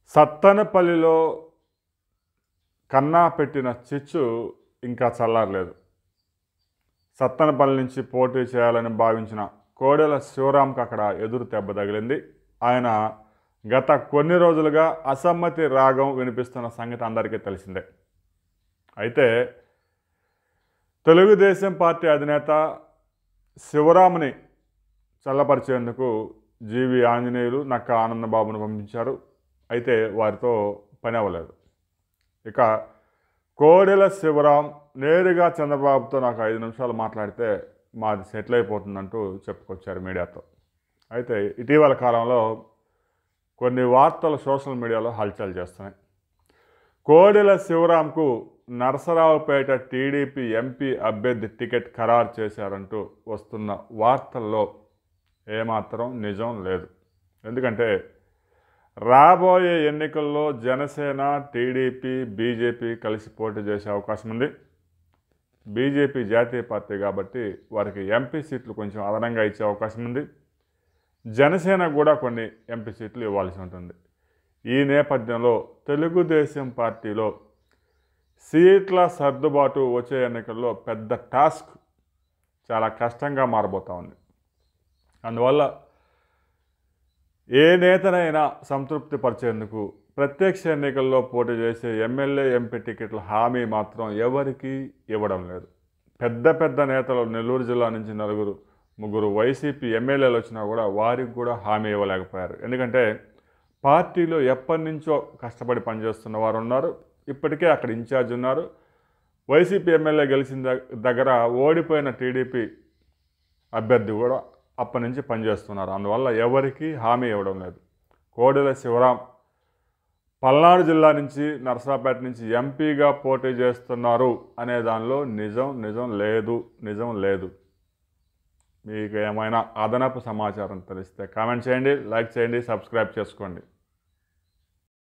సత్తెనపల్లిలో కన్నా పెట్టిన చిచ్చు ఇంకా చల్లారలేదు సత్తెనపల్లి నుంచి పోటీ చేయాలని భావించిన కోడెల శివరాంకి అక్కడ ఎదురు దెబ్బ తగిలింది ఆయన గత కొన్ని రోజులుగా అసమ్మతి రాగం వినిపిస్తున్న సంగతి అందరికీ తెలిసిందే అయితే తెలుగుదేశం పార్టీ అధినేత శివరాముని చల్లపరిచేందుకు జీవి ఆంజనేయులు నక్క ఆనందబాబును పంపించారు అయితే వారితో పని అవ్వలేదు ఇక కోడెల శివరాం నేరుగా చంద్రబాబుతో నాకు ఐదు నిమిషాలు మాట్లాడితే మాది సెటిల్ అయిపోతుందంటూ చెప్పుకొచ్చారు మీడియాతో అయితే ఇటీవల కాలంలో కొన్ని వార్తలు సోషల్ మీడియాలో హల్చల్ చేస్తున్నాయి కోడెల శివరాంకు నరసరావుపేట టీడీపీ ఎంపీ అభ్యర్థి టికెట్ ఖరారు చేశారంటూ వస్తున్న వార్తల్లో ఏమాత్రం నిజం లేదు ఎందుకంటే రాబోయే ఎన్నికల్లో జనసేన టీడీపీ బీజేపీ కలిసి పోటీ చేసే అవకాశం ఉంది బీజేపీ జాతీయ పార్టీ కాబట్టి వారికి ఎంపీ సీట్లు కొంచెం అదనంగా ఇచ్చే అవకాశం ఉంది జనసేన కూడా కొన్ని ఎంపీ సీట్లు ఇవ్వాల్సి ఉంటుంది ఈ నేపథ్యంలో తెలుగుదేశం పార్టీలో సీట్ల సర్దుబాటు వచ్చే ఎన్నికల్లో పెద్ద టాస్క్ చాలా కష్టంగా మారబోతా ఉంది అందువల్ల ఏ నేతనైనా సంతృప్తి పరిచేందుకు ప్రత్యక్ష ఎన్నికల్లో పోటీ చేసే ఎమ్మెల్యే ఎంపీ టికెట్ల హామీ మాత్రం ఎవరికీ ఇవ్వడం లేదు పెద్ద పెద్ద నేతలు నెల్లూరు జిల్లా నుంచి నలుగురు ముగ్గురు వైసీపీ ఎమ్మెల్యేలు వచ్చినా కూడా వారికి కూడా హామీ ఇవ్వలేకపోయారు ఎందుకంటే పార్టీలో ఎప్పటి నుంచో కష్టపడి పనిచేస్తున్న వారు ఉన్నారు ఇప్పటికే అక్కడ ఇన్ఛార్జ్ ఉన్నారు వైసీపీ ఎమ్మెల్యే గెలిచిన దగ్- దగ్గర ఓడిపోయిన టీడీపీ అభ్యర్థి కూడా అప్పటి నుంచి పనిచేస్తున్నారు అందువల్ల ఎవరికీ హామీ ఇవ్వడం లేదు కోడెల శివరాం పల్నాడు జిల్లా నుంచి నరసరాపేట నుంచి ఎంపీగా పోటీ చేస్తున్నారు అనే దానిలో నిజం నిజం లేదు నిజం లేదు మీకు ఏమైనా అదనపు సమాచారం తెలిస్తే కామెంట్ చేయండి లైక్ చేయండి సబ్స్క్రైబ్ చేసుకోండి